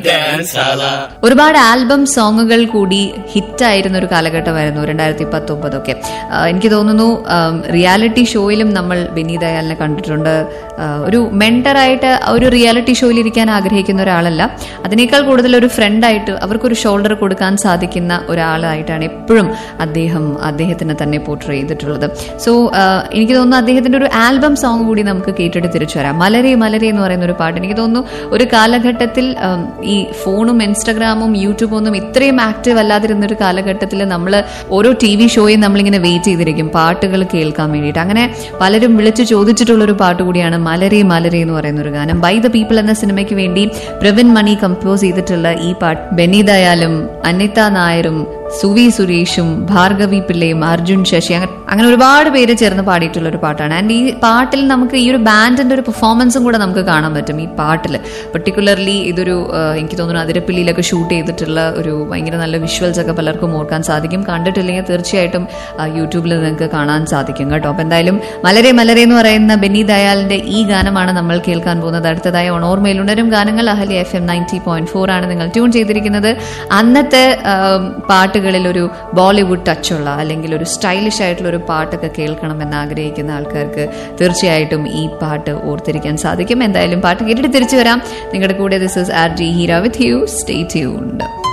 dance ഹാല ഒരുപാട് album സോങ്ങുകൾ കൂടി ഹിറ്റായിരുന്ന ഒരു കാലഘട്ടമായിരുന്നു രണ്ടായിരത്തി പത്തൊമ്പതൊക്കെ എനിക്ക് തോന്നുന്നു ആം, റിയാലിറ്റി ഷോയിലും നമ്മൾ ബെന്നി ദയാലിനെ കണ്ടിട്ടുണ്ട് ആ, ഒരു മെന്ററായിട്ട് ഒരു റിയാലിറ്റി ഷോയിൽ ഇരിക്കാൻ ആഗ്രഹിക്കുന്ന ഒരാളല്ല അതിനേക്കാൾ കൂടുതൽ ഒരു ഫ്രണ്ടായിട്ട് അവർക്കൊരു ഷോൾഡർ കൊടുക്കാൻ സാധിക്കുന്ന ഒരാളായിട്ടാണ് എപ്പോഴും അദ്ദേഹം അദ്ദേഹത്തിനെ തന്നെ പോർട്രേ ചെയ്തിട്ടുള്ളത് സോ എനിക്ക് തോന്നുന്നു അദ്ദേഹത്തിന്റെ ഒരു ആൽബം സോങ് കൂടി നമുക്ക് കേട്ടിട്ട് തിരിച്ചു വരാം മലരെ മലരെ എന്ന് പറയുന്ന ഒരു പാട്ട് എനിക്ക് തോന്നുന്നു ഒരു കാലഘട്ടത്തിൽ ഉം, ഈ ഫോണും ഇൻസ്റ്റഗ്രാമും യൂട്യൂബും ഒന്നും ഇത്രയും ആക്റ്റീവ് അല്ലാതിരുന്ന ഒരു കാലഘട്ടത്തിൽ നമ്മൾ ഓരോ ടി വി ഷോയും നമ്മളിങ്ങനെ വെയിറ്റ് ചെയ്തിരിക്കും പാട്ടുകൾ കേൾക്കാൻ വേണ്ടിയിട്ട് അങ്ങനെ പലരും വിളിച്ചു ചോദിച്ചിട്ടുള്ള ഒരു പാട്ട് കൂടിയാണ് മലരെ മലരെ എന്ന് പറയുന്ന ഒരു ഗാനം ബൈ ദ പീപ്പിൾ എന്ന സിനിമയ്ക്ക് വേണ്ടി പ്രവിൻ മണി കമ്പോസ് ചെയ്തിട്ടുള്ള ഈ പാട്ട് ബെന്നി ദയാലും അനിത നായരും സുവി സുരേഷും ഭാർഗവി പിള്ളയും അർജുൻ ശശി അങ്ങനെ അങ്ങനെ ഒരുപാട് പേര് ചേർന്ന് പാടിയിട്ടുള്ള ഒരു പാട്ടാണ് ആൻഡ് ഈ പാട്ടിൽ നമുക്ക് ഈ ഒരു ബാൻഡിന്റെ ഒരു പെർഫോമൻസും കൂടെ നമുക്ക് കാണാൻ പറ്റും ഈ പാട്ടിൽ പെർട്ടിക്കുലർലി ഇതൊരു ആ, എനിക്ക് തോന്നുന്നു അതിരപ്പള്ളിയിലൊക്കെ ഷൂട്ട് ചെയ്തിട്ടുള്ള ഒരു ഭയങ്കര നല്ല വിഷ്വൽസ് ഒക്കെ പലർക്കും ഓർക്കാൻ സാധിക്കും കണ്ടിട്ടില്ലെങ്കിൽ തീർച്ചയായിട്ടും ആ, യൂട്യൂബിൽ നിങ്ങൾക്ക് കാണാൻ സാധിക്കും കേട്ടോ അപ്പൊ എന്തായാലും മലരെ മലരെ എന്ന് പറയുന്ന ബെന്നി ദയാലിന്റെ ഈ ഗാനമാണ് നമ്മൾ കേൾക്കാൻ പോകുന്നത് അടുത്തതായി ഓണോർമയിൽ ഉണരും ഗാനങ്ങൾ Ahali FM ninety point four ഫോർ ആണ് നിങ്ങൾ ട്യൂൺ ചെയ്തിരിക്കുന്നത് അന്നത്തെ ആം, പാട്ടുകളിൽ ഒരു ബോളിവുഡ് ടച്ചുള്ള അല്ലെങ്കിൽ ഒരു സ്റ്റൈലിഷ് ആയിട്ടുള്ള ഒരു പാട്ടൊക്കെ കേൾക്കണം എന്ന് ആഗ്രഹിക്കുന്ന ആൾക്കാർക്ക് തീർച്ചയായിട്ടും ഈ പാട്ട് ഓർത്തിരിക്കാൻ സാധിക്കും എന്തായാലും പാട്ട് കേട്ടിട്ട് തിരിച്ചു വരാം നിങ്ങളുടെ കൂടെ this is R G Heera with you stay tuned